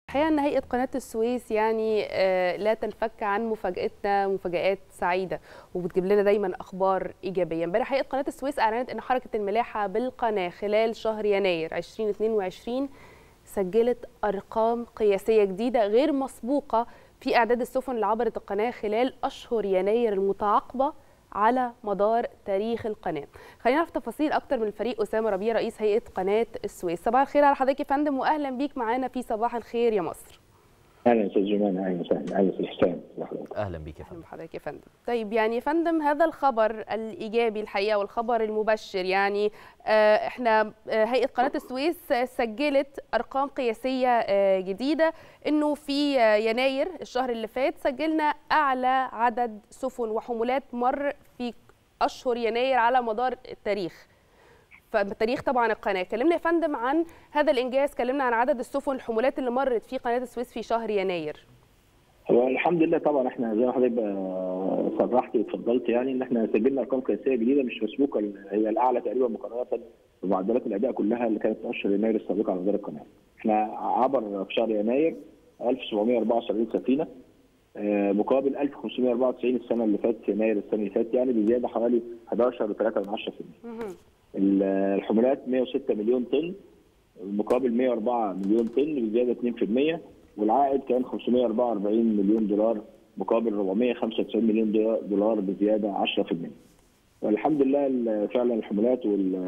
الحقيقه ان هيئه قناه السويس يعني لا تنفك عن مفاجاتنا مفاجات سعيده وبتجيب لنا دايما اخبار ايجابيه امبارح هيئه قناه السويس اعلنت ان حركه الملاحه بالقناه خلال شهر يناير 2022 سجلت ارقام قياسيه جديده غير مسبوقه في اعداد السفن اللي عبرت القناه خلال اشهر يناير المتعاقبه على مدار تاريخ القناه. خلينا نعرف تفاصيل اكتر من الفريق اسامه ربيع رئيس هيئه قناه السويس. صباح الخير على حضرتك يا فندم واهلا بيك معانا في صباح الخير يا مصر. اهلا استاذ جمان اهلا وسهلا اهلا استاذ حسام اهلا بيك يا فندم اهلا بحضرتك يا فندم طيب يعني يا فندم هذا الخبر الايجابي الحقيقه والخبر المبشر يعني احنا هيئه قناه السويس سجلت ارقام قياسيه جديده انه في يناير الشهر اللي فات سجلنا اعلى عدد سفن وحمولات مر في اشهر يناير على مدار التاريخ فتاريخ طبعا القناه كلمنا يا فندم عن هذا الانجاز كلمنا عن عدد السفن الحمولات اللي مرت في قناه السويس في شهر يناير هو الحمد لله طبعا احنا زي ما حضرتك صرحت واتفضلت يعني ان احنا سجلنا ارقام قياسيه جديده مش مسبوقه هي الاعلى تقريبا مقارنه بمعدلات الاداء كلها اللي كانت في اشهر يناير السابقه على مدار القناه. احنا عبر في شهر يناير 1774 سفينه مقابل 1594 السنه اللي فاتت في يناير السنه اللي فاتت يعني بزياده حوالي 11.3% الحمولات 106 مليون طن مقابل 104 مليون طن بزياده 2% والعائد كان 544 مليون دولار مقابل 495 مليون دولار بزياده 10%. والحمد لله فعلا الحمولات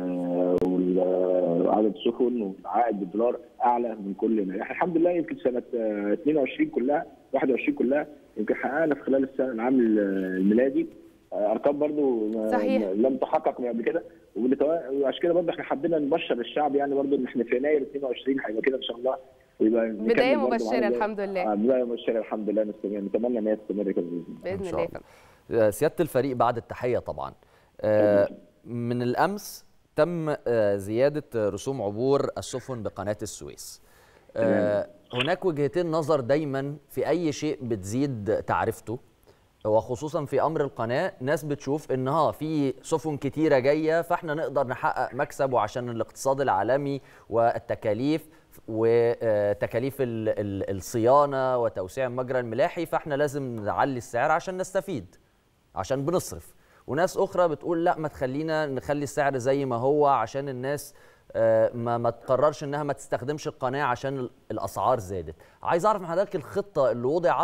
وعدد السفن والعائد بالدولار اعلى من كل ما الحمد لله يمكن سنه 22 كلها 21 كلها يمكن حققنا في خلال السنه العام الميلادي ارقام برضو صحيح. لم تحقق من قبل كده وعشان كده برضو احنا حبينا نبشر الشعب يعني برضو ان احنا في يناير 22 هيبقى كده ان شاء الله ويبقى بدايه مبشره الحمد لله بدايه مبشره الحمد لله نستمر نتمنى ان هي تستمر كده باذن الله باذن سياده الفريق بعد التحيه طبعا من الامس تم زياده رسوم عبور السفن بقناه السويس هناك وجهتين نظر دايما في اي شيء بتزيد تعرفته وخصوصا في امر القناه ناس بتشوف ان ها في سفن كتيره جايه فاحنا نقدر نحقق مكسب وعشان الاقتصاد العالمي والتكاليف وتكاليف الصيانه وتوسيع المجرى الملاحي فاحنا لازم نعلي السعر عشان نستفيد عشان بنصرف وناس اخرى بتقول لا ما تخلينا نخلي السعر زي ما هو عشان الناس ما ما تقررش انها ما تستخدمش القناه عشان الاسعار زادت عايز اعرف من حضرتك الخطه اللي وضعت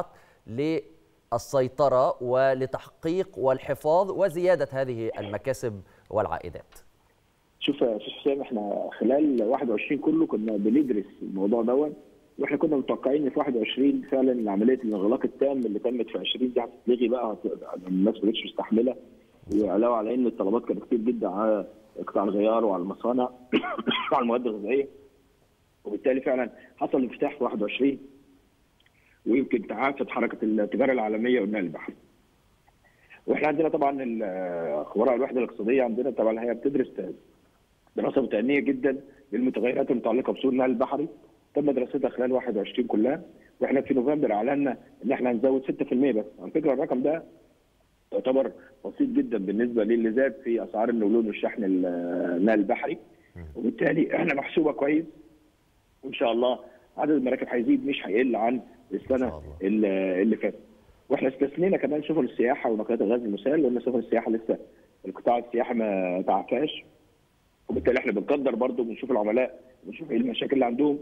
للسيطره ولتحقيق والحفاظ وزياده هذه المكاسب والعائدات شوف يا استاذ حسام احنا خلال 21 كله كنا بندرس الموضوع دوت واحنا كنا متوقعين ان في 21 فعلا عمليه الانغلاق التام اللي تمت في 20 دي هتتلغي بقى الناس ما بقتش مستحمله وعلاوه على ان الطلبات كانت كتير جدا على قطاع الغيار وعلى المصانع وعلى المواد الغذائيه وبالتالي فعلا حصل انفتاح في 21 ويمكن تعافت حركه التجاره العالميه والنقل البحري. واحنا عندنا طبعا خبراء الوحده الاقتصاديه عندنا طبعا هي بتدرس دراسه متأنية جدا للمتغيرات المتعلقه بسوق النقل البحري تم دراستها خلال 21 كلها واحنا في نوفمبر اعلنا ان احنا هنزود 6% بس على فكره الرقم ده يعتبر بسيط جدا بالنسبه للي زاد في اسعار النولون والشحن النقل البحري وبالتالي احنا محسوبه كويس وان شاء الله عدد المراكب هيزيد مش هيقل عن السنه اللي فاتت واحنا استثنينا كمان سفن السياحه ونقلات الغاز المسال لان سفن السياحه لسه القطاع السياحي ما تعافاش وبالتالي احنا بنقدر برضه بنشوف العملاء بنشوف ايه المشاكل اللي عندهم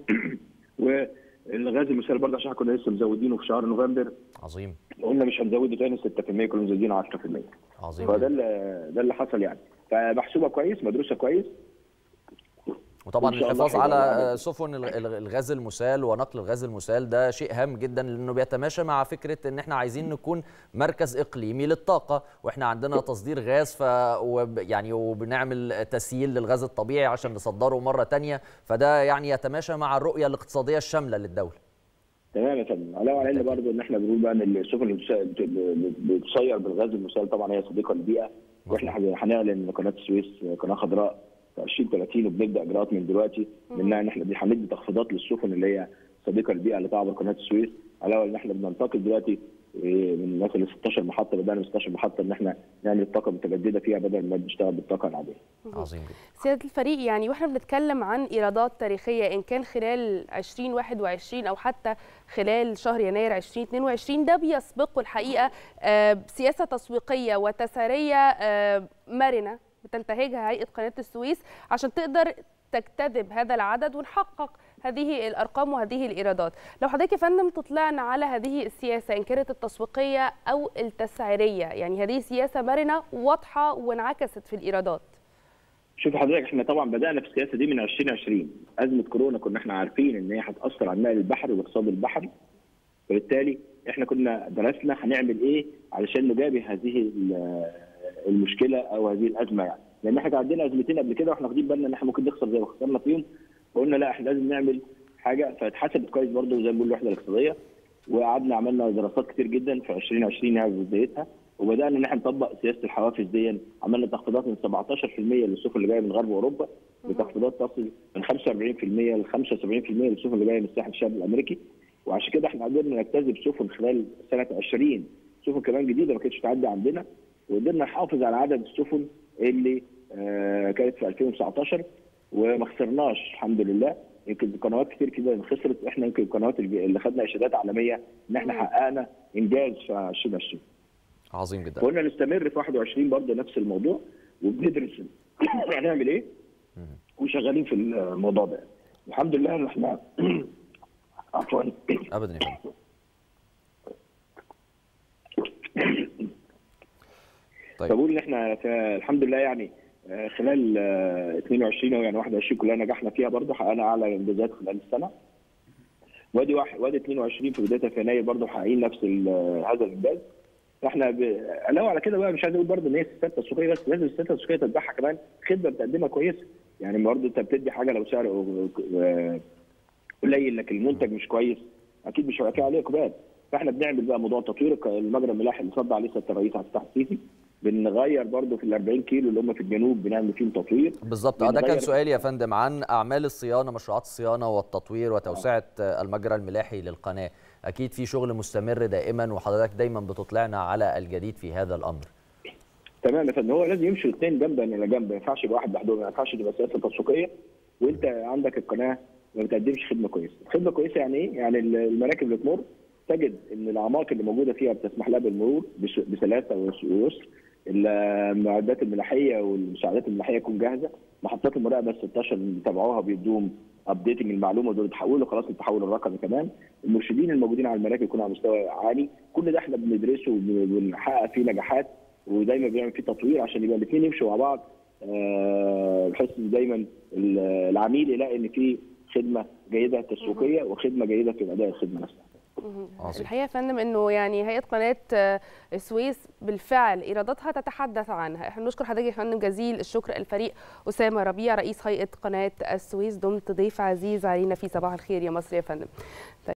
والغاز المسال برضه عشان كنا لسه مزودينه في شهر نوفمبر عظيم قلنا مش هنزوده تاني 6% كنا مزودينه 10% عظيم فده اللي ده اللي حصل يعني فمحسوبه كويس مدروسه كويس وطبعا الحفاظ على سفن الغاز المسال ونقل الغاز المسال ده شيء هام جدا لانه بيتماشى مع فكره ان احنا عايزين نكون مركز اقليمي للطاقه واحنا عندنا تصدير غاز ف يعني وبنعمل تسييل للغاز الطبيعي عشان نصدره مره ثانيه فده يعني يتماشى مع الرؤيه الاقتصاديه الشامله للدوله. تمام يا فندم علاوه على ان برضه ان احنا بنقول بقى ان السفن اللي بتسير بالغاز المسال طبعا هي صديقه للبيئه واحنا هنعلن قناه السويس قناه خضراء في 2030 وبنبدا اجراءات من دلوقتي منها ان احنا هندي تخفيضات للسفن اللي هي صديقه للبيئه اللي تعبر قناه السويس علاوه ان احنا بننتقل دلوقتي من مثلا 16 محطه بدانا من 16 محطه ان احنا نعمل الطاقه المتجدده فيها بدل ما نشتغل بالطاقه العاديه. عظيم جدا سياده الفريق يعني واحنا بنتكلم عن ايرادات تاريخيه ان كان خلال 2021 او حتى خلال شهر يناير 2022 ده بيسبقه الحقيقه آه، سياسه تسويقيه وتسعيريه آه، مرنه بتنتهجها هيئه قناه السويس عشان تقدر تجتذب هذا العدد ونحقق هذه الارقام وهذه الايرادات لو حضرتك يا فندم تطلعنا على هذه السياسه ان كانت التسويقيه او التسعيريه يعني هذه سياسه مرنه واضحه وانعكست في الايرادات شوف حضرتك احنا طبعا بدانا في السياسه دي من 2020 ازمه كورونا كنا احنا عارفين ان هي هتاثر على النقل البحري والاقتصاد البحري وبالتالي احنا كنا درسنا هنعمل ايه علشان نجابه هذه ال- المشكله او هذه الازمه يعني لان احنا كان عندنا ازمتين قبل كده واحنا واخدين بالنا ان احنا ممكن نخسر زي ما خسرنا فيهم وقلنا لا احنا لازم نعمل حاجه فاتحسبت كويس برضه زي ما بنقول الوحده الاقتصاديه وقعدنا عملنا دراسات كتير جدا في 2020 يعني في بدايتها وبدانا ان احنا نطبق سياسه الحوافز دي عملنا تخفيضات من 17% للسفن اللي جايه من غرب اوروبا لتخفيضات تصل من 45% ل 75% للسفن اللي جايه من الساحل الشمالي الامريكي وعشان كده احنا قدرنا نجتذب سفن خلال سنه 20 سفن كمان جديده ما كانتش تعدي عندنا وقدرنا نحافظ على عدد السفن اللي آه كانت في 2019 وما خسرناش الحمد لله يمكن قنوات كتير كده خسرت احنا يمكن القنوات اللي اللي خدنا اشادات عالميه ان احنا مم. حققنا انجاز في 2020 عظيم جدا فقلنا نستمر في 21 برضه نفس الموضوع وبندرس هنعمل ايه وشغالين في الموضوع ده الحمد لله ان احنا عفوا ابدا يا فندم طيب فبقول ان احنا في- الحمد لله يعني آه، خلال آه، 22 او يعني 21 كلها نجحنا فيها برضه حققنا اعلى انجازات خلال السنه وادي واحد وادي 22 في بدايه في يناير برضه محققين نفس ال- هذا الانجاز فاحنا ب... علاوه على كده بقى مش عايز اقول برضه ان هي السياسات التسويقيه بس لازم السياسات التسويقيه تتبعها كمان خدمه بتقدمها كويسه يعني برضه انت بتدي حاجه لو سعر آه، قليل لكن المنتج مش كويس اكيد مش هيبقى فيه عليه اقبال فاحنا بنعمل بقى موضوع تطوير المجرى الملاحي اللي صد عليه سياده الرئيس عبد الفتاح السيسي بنغير برضه في ال 40 كيلو اللي هم في الجنوب بنعمل فيهم تطوير بالظبط اه ده كان بنغير- سؤالي يا فندم عن اعمال الصيانه مشروعات الصيانه والتطوير وتوسعه آه، المجرى الملاحي للقناه اكيد في شغل مستمر دائما وحضرتك دايما بتطلعنا على الجديد في هذا الامر تمام يا فندم هو لازم يمشوا الاثنين جنبا الى جنب ما ينفعش يبقى واحد لوحدهم ما ينفعش تبقى سياسه تسويقيه وانت عندك القناه ما بتقدمش خدمه كويسه، خدمه كويسه يعني ايه؟ يعني المراكب اللي تمر تجد ان الاعماق اللي موجوده فيها بتسمح لها بالمرور بس- بسلاسه ويس- ويسر المعدات الملاحيه والمساعدات الملاحيه تكون جاهزه محطات المراقبه ال 16 اللي بيتابعوها بيدوهم ابديتنج المعلومه دول يتحولوا خلاص للتحول الرقمي كمان المرشدين الموجودين على المراكب يكونوا على مستوى عالي كل ده احنا بندرسه وبنحقق فيه نجاحات ودايما بنعمل فيه تطوير عشان يبقى الاثنين يمشوا مع بعض آه، بحيث ان دايما ال- العميل يلاقي ان في خدمه جيده تسويقيه وخدمه جيده في اداء الخدمه نفسها عظيم. الحقيقه يا فندم انه يعني هيئه قناه آه، السويس بالفعل ايراداتها تتحدث عنها احنا بنشكر حضرتك يا فندم جزيل الشكر الفريق اسامه ربيع رئيس هيئه قناه السويس دمت ضيف عزيز علينا في صباح الخير يا مصر يا فندم